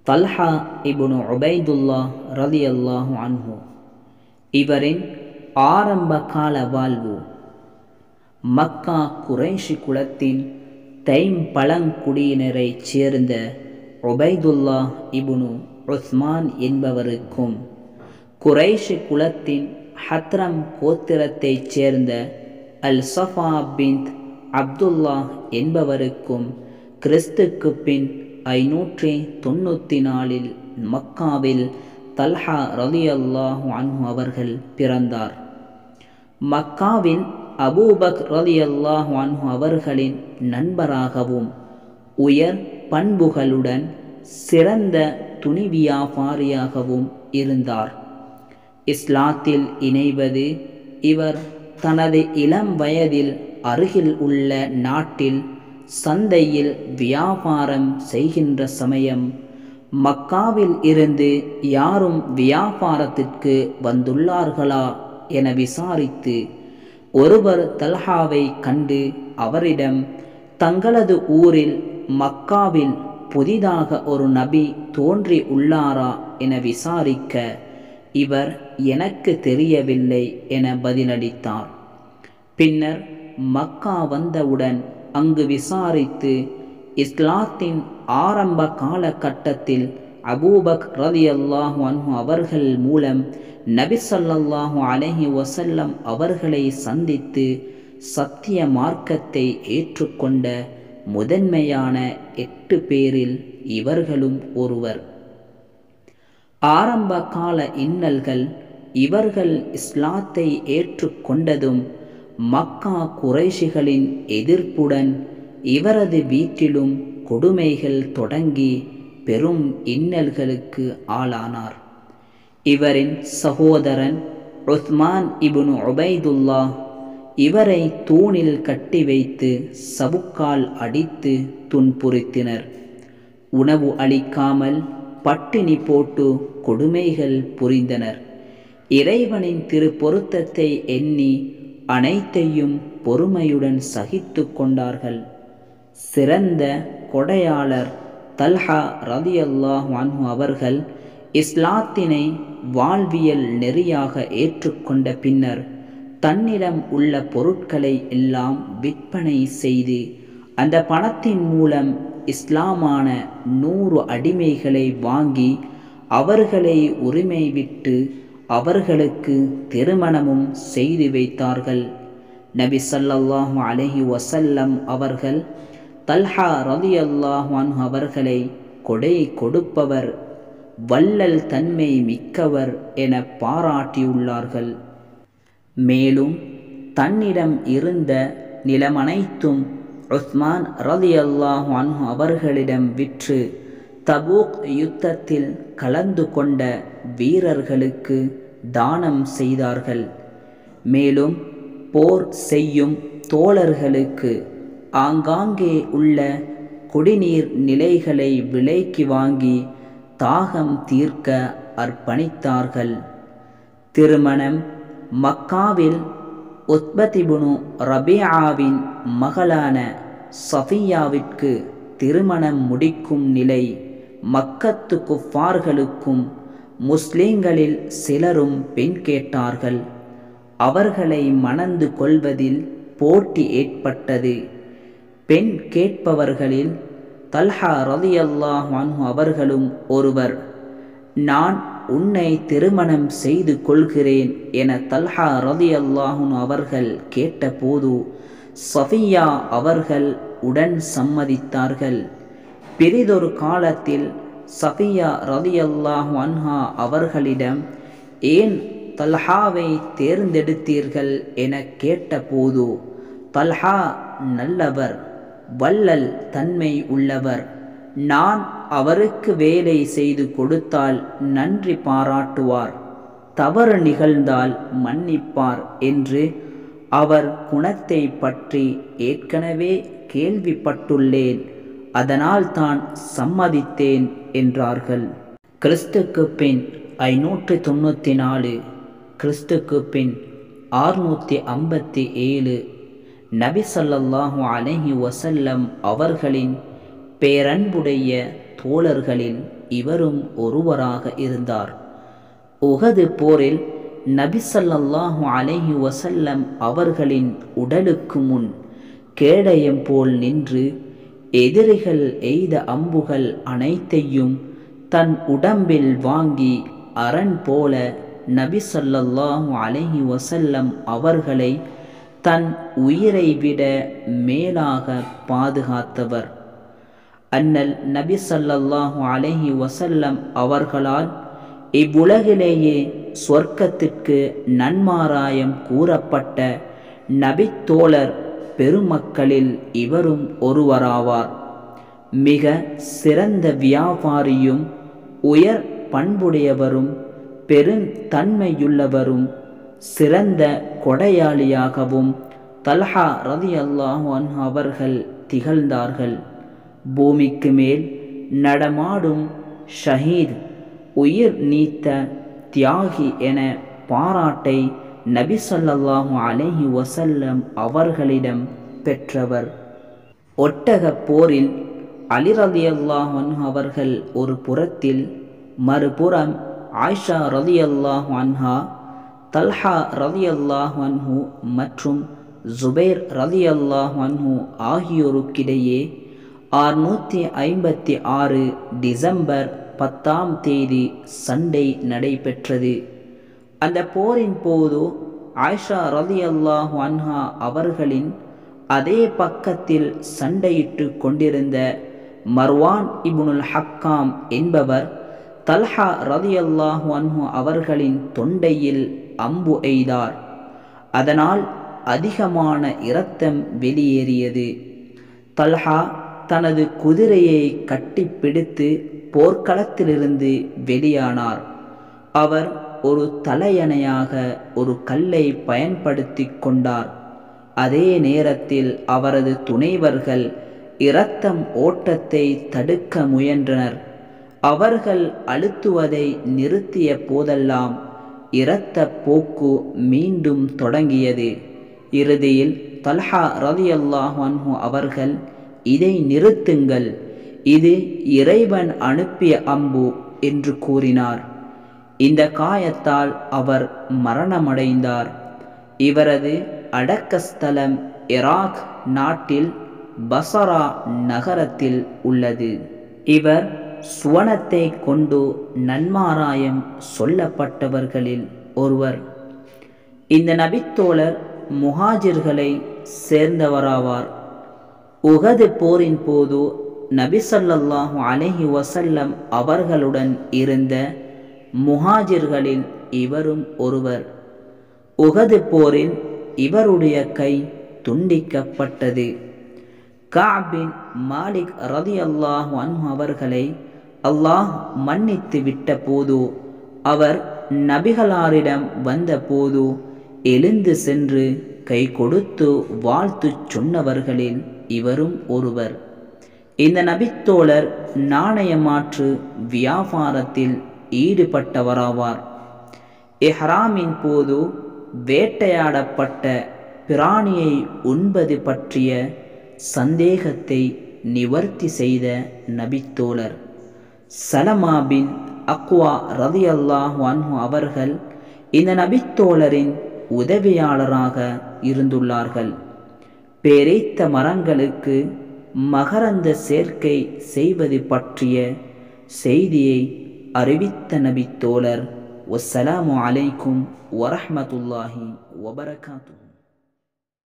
Talha இபுனு உபைதுல்லா ரதி அல்லாஹு அன்ஹு இவரின் ஆரம்ப கால வாழ்வு மக்கா குறைஷி குலத்தின் தைம் பழங்குடியினரைச் சேர்ந்த உபைதுல்லா இபுனு உஸ்மான் என்பவருக்கும் குறைஷி குலத்தின் ஹத்ரம் கோத்திரத்தைச் சேர்ந்த அல் சஃபா பின் அப்துல்லா என்பவருக்கும் கிறிஸ்துக்கு பின் ஐநூற்றி தொண்ணூற்றி நாலில் மக்காவில் தல்ஹா ரலி அல்லாஹு அன்ஹு அவர்கள் பிறந்தார் மக்காவில் அபூபக் ரலி அல்லாஹு அன்ஹு அவர்களின் நண்பராகவும் உயர் பண்புகளுடன் சிறந்த துணி வியாபாரியாகவும் இருந்தார் இஸ்லாத்தில் இணைவது இவர் தனது இளம் வயதில் அருகில் உள்ள நாட்டில் சந்தையில் வியாபாரம் செய்கின்ற சமயம் மக்காவில் இருந்து யாரும் வியாபாரத்திற்கு வந்துள்ளார்களா என விசாரித்து ஒருவர் தல்ஹாவை கண்டு அவரிடம் தங்களது ஊரில் மக்காவில் புதிதாக ஒரு நபி தோன்றி உள்ளாரா என விசாரிக்க இவர் எனக்கு தெரியவில்லை என பதிலளித்தார் பின்னர் மக்கா வந்தவுடன் அங்கு விசாரித்து இஸ்லாத்தின் ஆரம்ப காலகட்டத்தில் அபூபக் ரதி அல்லாஹு அன்ஹு அவர்கள் மூலம் நபி சொல்லல்லாஹு அலஹி வசல்லம் அவர்களை சந்தித்து சத்திய மார்க்கத்தை ஏற்றுக்கொண்ட முதன்மையான எட்டு பேரில் இவர்களும் ஒருவர் ஆரம்ப கால இன்னல்கள் இவர்கள் இஸ்லாத்தை ஏற்றுக்கொண்டதும் மக்கா குறைஷிகளின் எதிர்ப்புடன் இவரது வீட்டிலும் கொடுமைகள் தொடங்கி பெரும் இன்னல்களுக்கு ஆளானார் இவரின் சகோதரன் உஸ்மான் இபுனு உபைதுல்லா இவரை தூணில் கட்டி வைத்து சவுக்கால் அடித்து துன்புறுத்தினர் உணவு அளிக்காமல் பட்டினி போட்டு கொடுமைகள் புரிந்தனர் இறைவனின் திரு பொருத்தத்தை எண்ணி அனைத்தையும் பொறுமையுடன் சகித்து கொண்டார்கள் சிறந்த கொடையாளர் தல்ஹா ரதி அல்லாஹ் அன்ஹு அவர்கள் இஸ்லாத்தினை வாழ்வியல் நெறியாக ஏற்றுக்கொண்ட பின்னர் தன்னிடம் உள்ள பொருட்களை எல்லாம் விற்பனை செய்து அந்த பணத்தின் மூலம் இஸ்லாமான நூறு அடிமைகளை வாங்கி அவர்களை உரிமை விட்டு அவர்களுக்கு திருமணமும் செய்து வைத்தார்கள் நபி சல்லல்லாஹு அலஹி வசல்லம் அவர்கள் தல்ஹா ரதி அல்லாஹான் அவர்களை கொடை கொடுப்பவர் வள்ளல் தன்மை மிக்கவர் என பாராட்டியுள்ளார்கள் மேலும் தன்னிடம் இருந்த நிலமனைத்தும் உஸ்மான் ரதி அல்லாஹு அன்ஹு அவர்களிடம் விற்று தபூக் யுத்தத்தில் கலந்து கொண்ட வீரர்களுக்கு தானம் செய்தார்கள் மேலும் போர் செய்யும் தோழர்களுக்கு ஆங்காங்கே உள்ள குடிநீர் நிலைகளை விலைக்கு வாங்கி தாகம் தீர்க்க அர்ப்பணித்தார்கள் திருமணம் மக்காவில் உத்பதிபுனு ரபியாவின் மகளான சஃபியாவிற்கு திருமணம் முடிக்கும் நிலை மக்கத்து குஃபார்களுக்கும் முஸ்லிம்களில் சிலரும் பெண் கேட்டார்கள் அவர்களை மணந்து கொள்வதில் போட்டி ஏற்பட்டது பெண் கேட்பவர்களில் தல்ஹா ரதி அல்லாஹ் அவர்களும் ஒருவர் நான் உன்னை திருமணம் செய்து கொள்கிறேன் என தல்ஹா ரதி அல்லாஹுன் அவர்கள் கேட்டபோது சஃபியா அவர்கள் உடன் சம்மதித்தார்கள் பிரிதொரு காலத்தில் சஃபியா ரதி அல்லாஹு அன்ஹா அவர்களிடம் ஏன் தல்ஹாவை தேர்ந்தெடுத்தீர்கள் என கேட்டபோது தல்ஹா நல்லவர் வள்ளல் தன்மை உள்ளவர் நான் அவருக்கு வேலை செய்து கொடுத்தால் நன்றி பாராட்டுவார் தவறு நிகழ்ந்தால் மன்னிப்பார் என்று அவர் குணத்தை பற்றி ஏற்கனவே கேள்விப்பட்டுள்ளேன் அதனால் தான் சம்மதித்தேன் என்றார்கள் கிறிஸ்துக்கு பின் ஐநூற்றி தொண்ணூற்றி நாலு கிறிஸ்துக்கு பின் ஆறுநூற்றி ஐம்பத்தி ஏழு நபி ஸல்லல்லாஹு அலைஹி வஸல்லம் அவர்களின் பேரன்புடைய தோழர்களில் இவரும் ஒருவராக இருந்தார் உகது போரில் நபி ஸல்லல்லாஹு அலைஹி வஸல்லம் அவர்களின் உடலுக்கு முன் கேடயம் போல் நின்று எதிரிகள் எய்த அம்புகள் அனைத்தையும் தன் உடம்பில் வாங்கி அரண் போல நபி ஸல்லல்லாஹு அலைஹி வஸல்லம் அவர்களை தன் உயிரை விட மேலாக பாதுகாத்தவர் அண்ணல் நபி ஸல்லல்லாஹு அலைஹி வஸல்லம் அவர்களால் இவ்வுலகிலேயே சொர்க்கத்திற்கு நன்மாராயம் கூறப்பட்ட நபித்தோழர் பெருமக்களில் இவரும் ஒருவராவார் மிக சிறந்த வியாபாரியும் உயர் பண்புடையவரும் பெருந்தன்மையுள்ளவரும் சிறந்த கொடையாளியாகவும் தல்ஹா ரதி அல்லாஹன் அவர்கள் திகழ்ந்தார்கள் பூமிக்கு மேல் நடமாடும் ஷஹீத் உயிர் நீத்த தியாகி என பாராட்டை நபி ஸல்லல்லாஹு அலைஹி வஸல்லம் அவர்களிடம் பெற்றவர் ஒட்டகப் போரில் அலி ரலியல்லாஹு அவர்கள் ஒரு புறத்தில் மறுபுறம் ஆயிஷா ரலியல்லாஹு அன்ஹா தல்ஹா ரலியல்லாஹு அன்ஹு மற்றும் ஜுபைர் ரலியல்லாஹு அன்ஹு ஆகியோருக்கிடையே ஆறுநூற்றி ஐம்பத்தி ஆறு டிசம்பர் பத்தாம் தேதி சண்டை நடைபெற்றது அந்த போரின் போது ஆயிஷா ரலியல்லாஹு அன்ஹா அவர்களின் அதே பக்கத்தில் சண்டையிட்டு கொண்டிருந்த மர்வான் இப்னுல் ஹக்காம் என்பவர் தல்ஹா ரலியல்லாஹு அன்ஹு அவர்களின் தொண்டையில் அம்பு எய்தார் அதனால் அதிகமான இரத்தம் வெளியேறியது தல்ஹா தனது குதிரையை கட்டிப்பிடித்து போர்க்களத்திலிருந்து வெளியானார் அவர் ஒரு தலையணையாக ஒரு கல்லை பயன்படுத்தி கொண்டார் அதே நேரத்தில் அவரது துணைவர்கள் இரத்தம் ஓட்டத்தை தடுக்க முயன்றனர் அவர்கள் அழுத்துவதை நிறுத்திய போதெல்லாம் இரத்த போக்கு மீண்டும் தொடங்கியது இறுதியில் தல்ஹா ரலியல்லாஹு அன்ஹு அவர்கள் இதை நிறுத்துங்கள் இது இறைவன் அனுப்பிய அம்பு என்று கூறினார் இந்த காயத்தால் அவர் மரணமடைந்தார் இவரது அடக்கஸ்தலம் இராக் நாட்டில் பசரா நகரத்தில் உள்ளது இவர் சுவனத்தை கொண்டு நன்மாராயம் சொல்லப்பட்டவர்களில் ஒருவர் இந்த நபித்தோழர் முஹாஜிர்களை சேர்ந்தவராவார் உகது போரின் போது நபிசல்லாஹு அலைஹி வசல்லம் அவர்களுடன் இருந்த முஹாஜிர்களில் இவரும் ஒருவர் உகது போரில் இவருடைய கை துண்டிக்கப்பட்டது காபின் மாலிக் ரதி அல்லாஹ் அன்ஹு அவர்களை அல்லாஹ் மன்னித்து விட்ட போது அவர் நபிகளாரிடம் வந்தபோது எழுந்து சென்று கை கொடுத்து வாழ்த்து சொன்னவர்களில் இவரும் ஒருவர் இந்த நபித்தோழர் நாணயமாற்று வியாபாரத்தில் ஈடுபட்டவராவார் எஹ்ராமின் போது வேட்டையாடப்பட்ட பிராணியை உண்பது பற்றிய சந்தேகத்தை நிவர்த்தி செய்த நபித்தோழர் சலமா பின் அக்வா ரதி அல்லாஹ் அன்ஹு அவர்கள் இந்த நபித்தோழரின் உதவியாளராக இருந்துள்ளார்கள் பேரைத்த மரங்களுக்கு மகரந்த சேர்க்கை செய்வது பற்றிய செய்தியை அறிவித்த நபித்தோழர் வஸ்ஸலாமு அலைக்கும் வரஹ்மத்துல்லாஹி வபரகாத்து